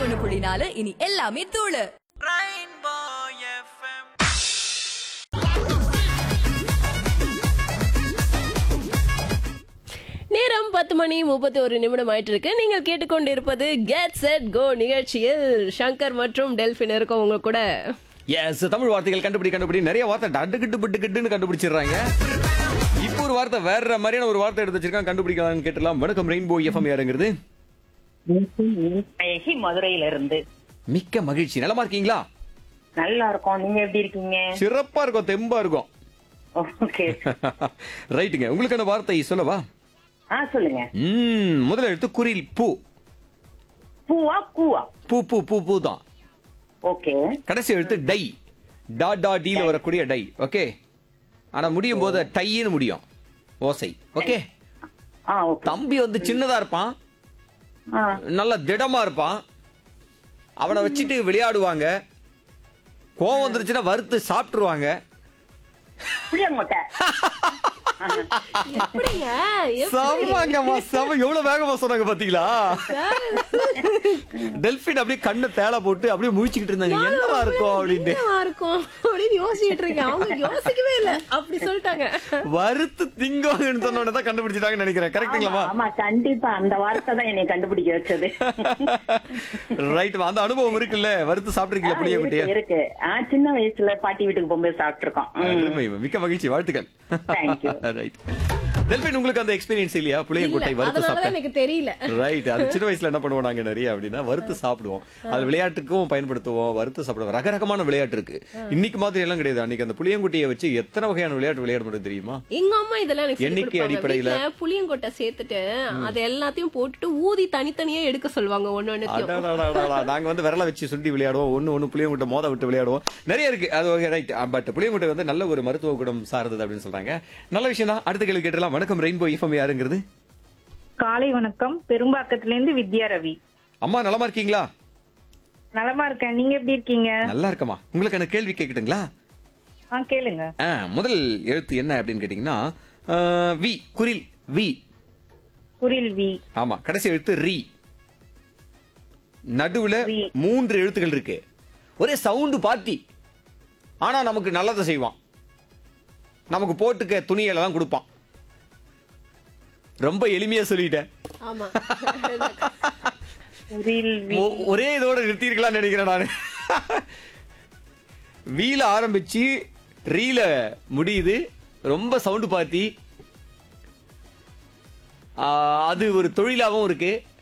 ஒண்ணு புள்ளி நாலு இனி எல்லாமே தூளு Rainbow FM. நேரம் பத்து மணி முப்பத்தி ஒரு நிமிடம் ஆயிட்டு இருக்கு நீங்கள் கேட்டுக்கொண்டிருப்பது கெட் செட் கோ நிகழ்ச்சியில் சங்கர் மற்றும் டெல்பின் இருக்கும் உங்க கூட எஸ் தமிழ் வார்த்தைகள் கண்டுபிடி கண்டுபிடி நிறைய வார்த்தை டட்டுக்கிட்டு பிட்டுக்கிட்டுன்னு கண்டுபிடிச்சிடுறாங்க இப்போ ஒரு வார்த்தை வேற மாதிரியான ஒரு வார்த்தை எடுத்து வச்சிருக்காங்க கண்டுபிடிக்கலாம்னு கேட்டலாம் வணக்கம் ரெயின்போ எஃப்எம் யாருங்கிறது அழகி மதுரையில இருந்து மிக்க மகிழ்ச்சி நலமா இருக்கீங்களா நல்லா இருக்கோம் நீங்க எப்படி இருக்கீங்க சிறப்பா இருக்கும் தெம்பா இருக்கும் ஓகே ரைட்டுங்க உங்களுக்கான வார்த்தை சொல்லவா ஆ சொல்லுங்க ம் முதல் எழுத்து குரில் பூ பூவா கூவா பூ பூ பூ பூ தான் ஓகே கடைசி எழுத்து டை டா டா டீல வரக்கூடிய டை ஓகே ஆனா முடியும் போது டைன்னு முடியும் ஓசை ஓகே ஆ ஓகே தம்பி வந்து சின்னதா இருப்பான் ஆ நல்ல திடமா இருப்பான் அவனை வச்சுட்டு விளையாடுவாங்க கோவம் வந்துருச்சுன்னா வறுத்து சாப்பிட்டுருவாங்க புளியங்கொட்டை எப்படிங்க செம்மங்கம்மா செம எவ்வளவு வேகமா சொன்னாங்க பாத்தீங்களா டெல்பின் அப்படியே கண்ணு தேலை போட்டு அப்படியே முழிச்சுக்கிட்டு இருந்தாங்க என்னவா இருக்கும் அப்படின்ட்டு என்னவா இருக்கும் அப்படின்னு யோசிச்சுட்டு இருக்கேன் அவங்க யோசிக்கவே இல்ல அப்படி சொல்லிட்டாங்க வறுத்து திங்குவாங்கன்னு சொன்ன உடனே தான் கண்டுபிடிச்சிட்டாங்கன்னு நினைக்கிறேன் கரெக்டுங்களாமா ஆமா கண்டிப்பா அந்த வார்த்தை தான் என்னை கண்டுபிடிக்க வச்சது ரைட் அந்த அனுபவம் இருக்குல்ல வறுத்து சாப்பிட்டுருக்கீங்களா புளிய இருக்கு, குட்டியா இருக்கு ஆ சின்ன வயசுல பாட்டி வீட்டுக்கு போகும்போது சாப்பிட்டுருக்கோம் ம். அருமை. மிக்க மகிழ்ச்சி வாழ்த்துக்கள் Thank you. ரைட் டெல்பின் உங்களுக்கு அந்த எக்ஸ்பீரியன்ஸ் இல்லையா புளியங்கொட்டை இல்ல, வறுத்து அதனாலதான் சாப்பிட்டேன் எனக்கு தெரியல ரைட் அது சின்ன வயசுல என்ன பண்ணுவோம் நாங்க நிறைய அப்படின்னா வறுத்து சாப்பிடுவோம் அது விளையாட்டுக்கும் பயன்படுத்துவோம் வறுத்து சாப்பிடுவோம் ரகரகமான விளையாட்டு இருக்கு இன்னைக்கு மாதிரி எல்லாம் கிடையாது அன்னைக்கு அந்த புளியங்குட்டியை வச்சு எத்தனை வகையான விளையாட்டு விளையாட முடியும் தெரியுமா எங்க அம்மா இதெல்லாம் எனக்கு சொல்லிக் எண்ணிக்கை கொடுப்பாங்க. அடிப்படையில. வீட்ல புளியங்கொட்டை சேர்த்துட்டு அது எல்லாத்தையும் போட்டுட்டு ஊதி தனித்தனியா எடுக்க சொல்லுவாங்க ஒண்ணு ஒண்ணுத்தையும் அடடடடடா. நாங்க வந்து விரல வச்சு சுண்டி விளையாடுவோம் ஒண்ணு ஒண்ணு புளியங்குட்டை மோத விட்டு விளையாடுவோம் நிறைய இருக்கு அது ரைட் பட் புளியங்குட்டை வந்து நல்ல ஒரு மருத்துவ குணம் சார்ந்தது அப்படின்னு சொல்றாங்க நல்ல விஷயம் தான் அடுத்த கேள்வி கேட்டலாம் வணக்கம் ரெயின்போ இஃபம் யாருங்கிறது காலை வணக்கம் பெரும்பாக்கத்திலிருந்து வித்யா ரவி அம்மா நலமா இருக்கீங்களா நலமா இருக்கேன் நீங்க எப்படி இருக்கீங்க நல்லா இருக்கமா உங்களுக்கு என்ன கேள்வி கேட்கட்டுங்களா ஆ கேளுங்க ஆ, முதல் எழுத்து என்ன அப்படின்னு கேட்டீங்கன்னா ஆ, வி குரில் வி குரில் வி ஆமா கடைசி எழுத்து ரி நடுவுல ரி. மூன்று எழுத்துக்கள் இருக்கு ஒரே சவுண்டு பார்ட்டி ஆனா நமக்கு நல்லதை செய்வான் நமக்கு போட்டுக்க துணியெல்லாம் கொடுப்பான் ரொம்ப எளிமையா சொல்லிட்டேன் ஆமா குரில் வி ஒ- ஒரே இதோட நிறுத்திருக்கலாம்னு நினைக்கிறேன் நான் வீல ஆரம்பிச்சு ரீல முடியுது ரொம்ப சவுண்டு பார்த்தி ஆ, அது ஒரு தொழிலாகவும் இருக்கு